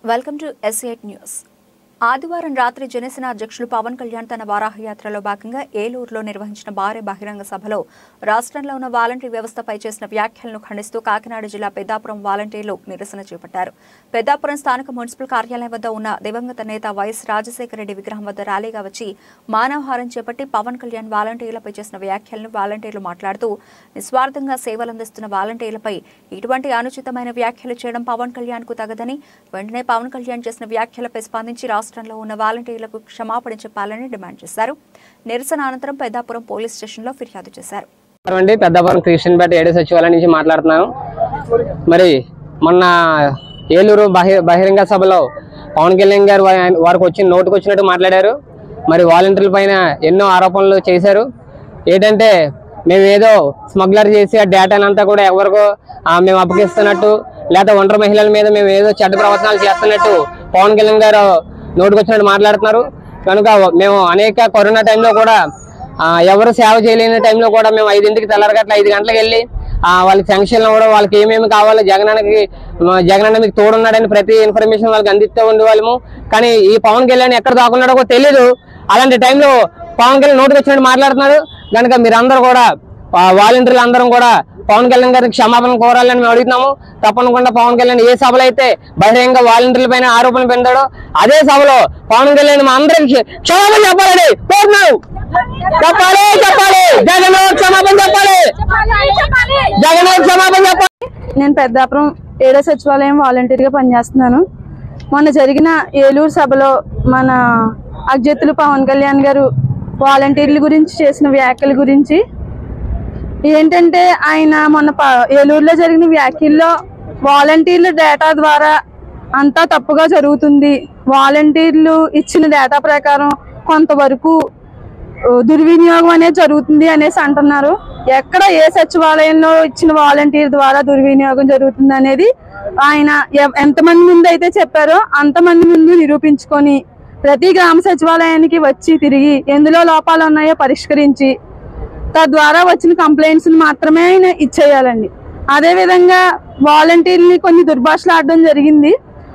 welcome to ఎస్ఏట్ news ఆదివారం రాత్రి జనసేన అధ్యక్షులు పవన్ కళ్యాణ్ తన వారాహయాత్రలో భాగంగా ఏలూరులో నిర్వహించిన భారీ బహిరంగ సభలో రాష్ట్రంలో ఉన్న వాలంటీర్ వ్యవస్థపై చేసిన వ్యాఖ్యలను ఖండిస్తూ కాకినాడ జిల్లా పెద్దాపురం వాలంటీర్లు నిరసన చేపట్టారు పెద్దాపురం స్థానిక మున్సిపల్ కార్యాలయం వద్ద ఉన్న దివంగత నేత వైఎస్ రాజశేఖర రెడ్డి విగ్రహం వద్ద ర్యాలీగా వచ్చి మానవహారం చేపట్టి పవన్ కళ్యాణ్ వాలంటీర్లపై చేసిన వ్యాఖ్యలను వాలంటీర్లు మాట్లాడుతూ నిస్వార్థంగా సేవలందిస్తున్న వాలంటీర్లపై ఇటువంటి అనుచితమైన వ్యాఖ్యలు చేయడం పవన్ కళ్యాణ్ కు తగదని వెంటనే పవన్ కళ్యాణ్ చేసిన వ్యాఖ్యలపై స్పందించి రాష్ట్రంలో ఉన్న వాలంటీర్లకు క్షమాపణ చెప్పాలని డిమాండ్ చేశారు నిరసన అనంతరం పెద్దాపురం పోలీస్ స్టేషన్లో ఫిర్యాదు చేశారు నమస్కారం అండి పెద్దపురం క్రిస్టియన్ పేట ఏడు సచివాలయం నుంచి మాట్లాడుతున్నాను మరి మొన్న ఏలూరు బహి బహిరంగ సభలో పవన్ కళ్యాణ్ గారు వా- వారికి వచ్చి నోటుకు వచ్చినట్టు మాట్లాడారు మరి వాలంటీర్ల పైన ఎన్నో ఆరోపణలు చేశారు ఏంటంటే మేము ఏదో స్మగ్లర్ చేసి ఆ డేటాని అంతా కూడా ఎవరికో ఆ, మేము అప్పగిస్తున్నట్టు లేదా ఒంటరి మహిళల మీద మేము ఏదో చెడ్డ ప్రవర్తనాలు చేస్తున్నట్టు పవన్ కళ్యాణ్ గారు నోటుకు వచ్చినట్టు మాట్లాడుతున్నారు కనుక మేము అనేక కరోనా టైంలో కూడా ఆ, ఎవరు సేవ చేయలేని టైంలో కూడా మేము ఐదింటికి తెల్లరగట్ల ఐదు గంటలకు వెళ్ళి ఆ, వాళ్ళకి శాంక్షన్ కూడా వాళ్ళకి ఏమేమి కావాలో జగనానికి మా జగనన్న మీకు తోడున్నాడని ప్రతి ఇన్ఫర్మేషన్ వాళ్ళకి అందిస్తూ ఉండేవాళ్ళము కానీ ఈ పవన్ కళ్యాణ్ ఎక్కడ దాక్కున్నాడో కూడా తెలియదు అలాంటి టైంలో పవన్ కళ్యాణ్ నోటికి వచ్చినట్టు మాట్లాడుతున్నారు కనుక మీరందరూ కూడా ఆ, వాలంటీర్లు అందరం కూడా పవన్ కళ్యాణ్ గారికి క్షమాపణ కోరాలని మేము అడుగుతున్నాము తప్పకుండా పవన్ కళ్యాణ్ ఏ సభలో అయితే బహిరంగ వాలంటీర్ల పైన ఆరోపణలు పెంచాడో అదే సభలో పవన్ కళ్యాణ్ మా అందరికి క్షమాపణ చెప్పాలని కోరుతున్నాం చెప్పాలి చెప్పాలి జగన్ క్షమాపణ చెప్పాలి జగన్ క్షమాపణ చెప్పాలి నేను పెద్దాపురం ఏడో సచివాలయం వాలంటీర్గా పనిచేస్తున్నాను మొన్న జరిగిన ఏలూరు సభలో మన అగ్జత్తులు పవన్ కళ్యాణ్ గారు వాలంటీర్ల గురించి చేసిన వ్యాఖ్యల గురించి ఏంటంటే ఆయన మొన్న ప- ఏలూరులో జరిగిన వ్యాఖ్యల్లో వాలంటీర్ల డేటా ద్వారా అంతా తప్పుగా జరుగుతుంది వాలంటీర్లు ఇచ్చిన డేటా ప్రకారం కొంతవరకు ఓ, దుర్వినియోగం అనేది జరుగుతుంది అనేసి అంటున్నారు ఎక్కడ ఏ సచివాలయంలో ఇచ్చిన వాలంటీర్ ద్వారా దుర్వినియోగం జరుగుతుంది అనేది ఆయన ఎ- ఎంతమంది ముందు అయితే చెప్పారో అంతమంది ముందు నిరూపించుకొని ప్రతి గ్రామ సచివాలయానికి వచ్చి తిరిగి ఎందులో లోపాలు ఉన్నాయో పరిష్కరించి తద్వారా వచ్చిన కంప్లైంట్స్ మాత్రమే ఆయన ఇచ్చేయాలండి అదే విధంగా వాలంటీర్ని కొన్ని దుర్భాషలు ఆడడం జరిగింది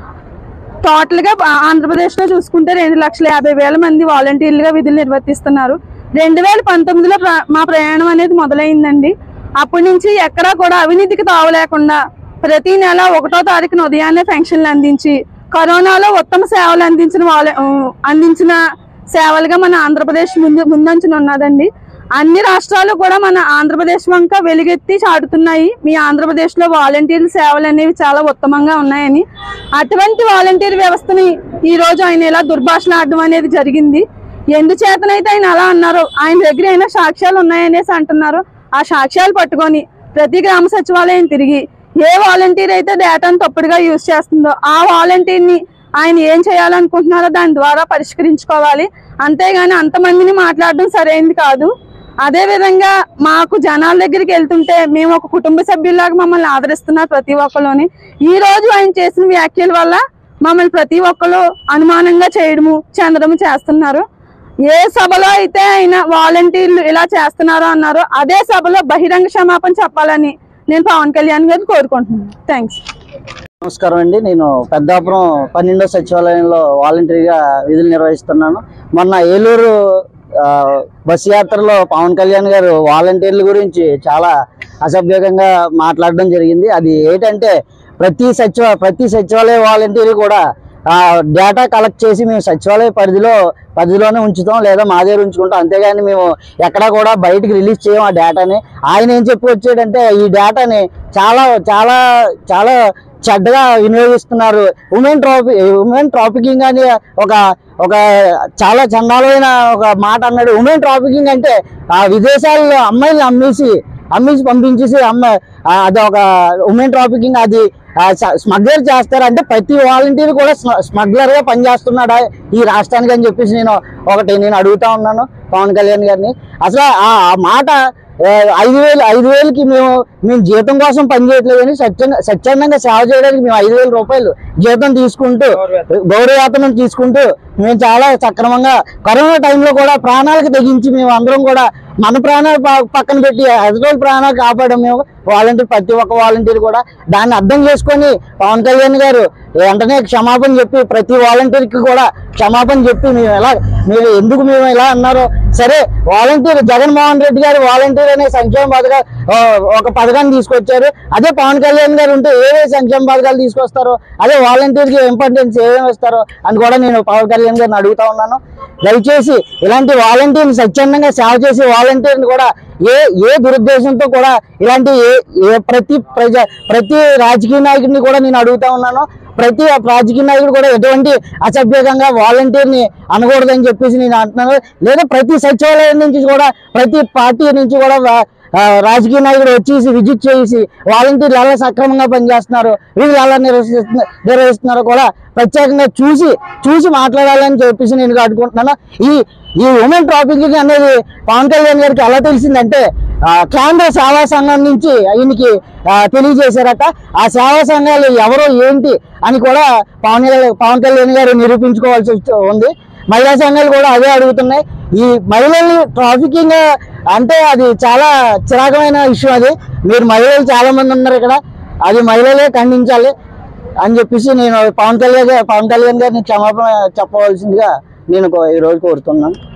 టోటల్ గా ఆంధ్రప్రదేశ్ లో చూసుకుంటే రెండు లక్షల యాభై వేల మంది వాలంటీర్లుగా విధులు నిర్వర్తిస్తున్నారు రెండు వేల పంతొమ్మిదిలో ప్ర- మా ప్రయాణం అనేది మొదలైందండి అప్పటి నుంచి ఎక్కడా కూడా అవినీతికి తావు లేకుండా ప్రతి నెల ఒకటో తారీఖున ఉదయాన్నే పెన్షన్లు అందించి కరోనాలో ఉత్తమ సేవలు అందించిన వాళ్ళ అందించిన సేవలుగా మన ఆంధ్రప్రదేశ్ ముందు ముందంచున ఉన్నదండి అన్ని రాష్ట్రాలు కూడా మన ఆంధ్రప్రదేశ్ వంక వెలుగెత్తి చాటుతున్నాయి మీ ఆంధ్రప్రదేశ్ లో వాలంటీర్ సేవలు అనేవి చాలా ఉత్తమంగా ఉన్నాయని అటువంటి వాలంటీర్ వ్యవస్థని ఈ రోజు ఆయన ఇలా దుర్భాషలాడడం అనేది జరిగింది ఎందుచేతనైతే ఆయన అలా అన్నారు ఆయన దగ్గర అయినా సాక్ష్యాలు ఉన్నాయనేసి అంటున్నారు ఆ సాక్ష్యాలు పట్టుకొని ప్రతి గ్రామ సచివాలయం తిరిగి ఏ వాలంటీర్ అయితే డేటాను తప్పుడుగా యూజ్ చేస్తుందో ఆ వాలంటీర్ని ఆయన ఏం చేయాలనుకుంటున్నారో దాని ద్వారా పరిష్కరించుకోవాలి అంతేగాని అంతమందిని మాట్లాడడం సరైనది కాదు అదే విధంగా మాకు జనాల దగ్గరికి వెళ్తుంటే మేము ఒక కుటుంబ సభ్యుల్లాగా మమ్మల్ని ఆదరిస్తున్నారు ప్రతి ఒక్కరిలోని ఈ రోజు ఆయన చేసిన వ్యాఖ్యల వల్ల మమ్మల్ని ప్రతి ఒక్కరు అనుమానంగా చేయడము చెందడము చేస్తున్నారు ఏ సభలో అయితే ఆయన వాలంటీర్లు ఇలా చేస్తున్నారో అన్నారో అదే సభలో బహిరంగ క్షమాపణ చెప్పాలని నేను పవన్ కళ్యాణ్ గారిని కోరుకుంటున్నాను థ్యాంక్స్ నమస్కారం అండి నేను పెద్దాపురం పన్నెండో సచివాలయంలో వాలంటరీగా విధులు నిర్వహిస్తున్నాను మొన్న ఏలూరు ఆ, బస్సు యాత్రలో పవన్ కళ్యాణ్ గారు వాలంటీర్ల గురించి చాలా అసభ్యకంగా మాట్లాడడం జరిగింది అది ఏంటంటే ప్రతి సచివ ప్రతి సచివాలయ వాలంటీర్ కూడా ఆ, డేటా కలెక్ట్ చేసి మేము సచివాలయ పరిధిలో పరిధిలోనే ఉంచుతాం లేదా మా దగ్గర ఉంచుకుంటాం అంతేగాని మేము ఎక్కడా కూడా బయటికి రిలీజ్ చేయం ఆ డేటాని ఆయన ఏం చెప్పి వచ్చాడంటే ఈ డేటాని చాలా చాలా చాలా చెడ్డగా వినియోగిస్తున్నారు ఉమెన్ ట్రాఫి ఉమెన్ ట్రాఫికింగ్ అని ఒక ఒక చాలా చండాలమైన ఒక మాట అన్నాడు ఉమెన్ ట్రాఫికింగ్ అంటే ఆ విదేశాల్లో అమ్మాయిలు అమ్మేసి అమ్మేసి పంపించేసి అమ్మ ఆ, అది ఒక ఉమెన్ ట్రాఫికింగ్ అది స్మగ్లర్ చేస్తారు అంటే ప్రతి వాలంటీర్ కూడా స్మగ్లర్ గా పనిచేస్తున్నాడా ఈ రాష్ట్రానికి అని చెప్పేసి నేను ఒకటి నేను అడుగుతా ఉన్నాను పవన్ కళ్యాణ్ గారిని అసలు ఆ ఆ మాట ఆ, ఐదు వేలు ఐదు వేలకి మేము మేము జీతం కోసం పనిచేయట్లేదు అని సత్యంగా స్వచ్ఛందంగా సేవ చేయడానికి మేము ఐదు వేల రూపాయలు జీతం తీసుకుంటూ గౌరవవేతనం తీసుకుంటూ మేము చాలా సక్రమంగా కరోనా టైంలో కూడా ప్రాణాలకు తెగించి మేము అందరం కూడా మన ప్రాణాలు ప- పక్కన పెట్టి ఎదుటి ప్రాణాలు కాపాడాం మేము వాలంటీర్ ప్రతి ఒక్క వాలంటీర్ కూడా దాన్ని అర్థం చేసుకొని పవన్ కళ్యాణ్ గారు వెంటనే క్షమాపణ చెప్పి ప్రతి వాలంటీర్ కి కూడా క్షమాపణ చెప్పి మేము ఎలా మీరు ఎందుకు మేము ఇలా అన్నారో సరే వాలంటీర్ జగన్మోహన్ రెడ్డి గారు వాలంటీర్ అనే సంక్షేమ పథకాలు ఆ, ఒక పథకాన్ని తీసుకొచ్చారు అదే పవన్ కళ్యాణ్ గారు ఉంటే ఏ సంక్షేమ పథకాలు తీసుకొస్తారో అదే వాలంటీర్ కి ఇంపార్టెన్స్ ఏమేమి ఇస్తారో అని కూడా నేను పవన్ కళ్యాణ్ గారిని అడుగుతా ఉన్నాను దయచేసి ఇలాంటి వాలంటీర్ని స్వచ్ఛందంగా సేవ చేసే వాలంటీర్ని కూడా ఏ ఏ దురుద్దేశంతో కూడా ఇలాంటి ఏ ఏ ప్రతి ప్రజ ప్రతి రాజకీయ నాయకుడిని కూడా నేను అడుగుతా ఉన్నాను ప్రతి రాజకీయ నాయకుడు కూడా ఎటువంటి అసభ్యకంగా వాలంటీర్ని అనకూడదని చెప్పేసి నేను అంటున్నాను లేదా ప్రతి సచివాలయం నుంచి కూడా ప్రతి పార్టీ నుంచి కూడా వా- ఆ, రాజకీయ నాయకుడు వచ్చేసి విజిట్ చేసి వాలంటీర్లు ఎలా సక్రమంగా పనిచేస్తున్నారు వీళ్ళు ఎలా నిర్వహిస్తున్న నిర్వహిస్తున్నారో కూడా ప్రత్యేకంగా చూసి చూసి మాట్లాడాలని చెప్పేసి నేను అడుగుతున్నాను ఈ ఈ ఉమెన్ ట్రాఫికింగ్ అనేది పవన్ కళ్యాణ్ గారికి ఎలా తెలిసిందంటే ఆ, కేంద్ర సేవా సంఘం నుంచి ఆయనకి ఆ, తెలియజేశారట ఆ సేవా సంఘాలు ఎవరో ఏంటి అని కూడా పవన్ కళ్యాణ్- పవన్ కళ్యాణ్ గారు నిరూపించుకోవాల్సి వచ్చి- ఉంది మహిళా సంఘాలు కూడా అదే అడుగుతున్నాయి ఈ మహిళల్ని ట్రాఫికింగ్ అంటే అది చాలా చిరాకమైన విషయం అది మీరు మహిళలు చాలా మంది ఉన్నారు ఇక్కడ అది మహిళలే ఖండించాలి అని చెప్పేసి నేను పవన్ కళ్యాణ్ గారు పవన్ కళ్యాణ్ గారిని క్షమాపణ చెప్పవలసిందిగా నేను కో- ఈ రోజు కోరుతున్నాను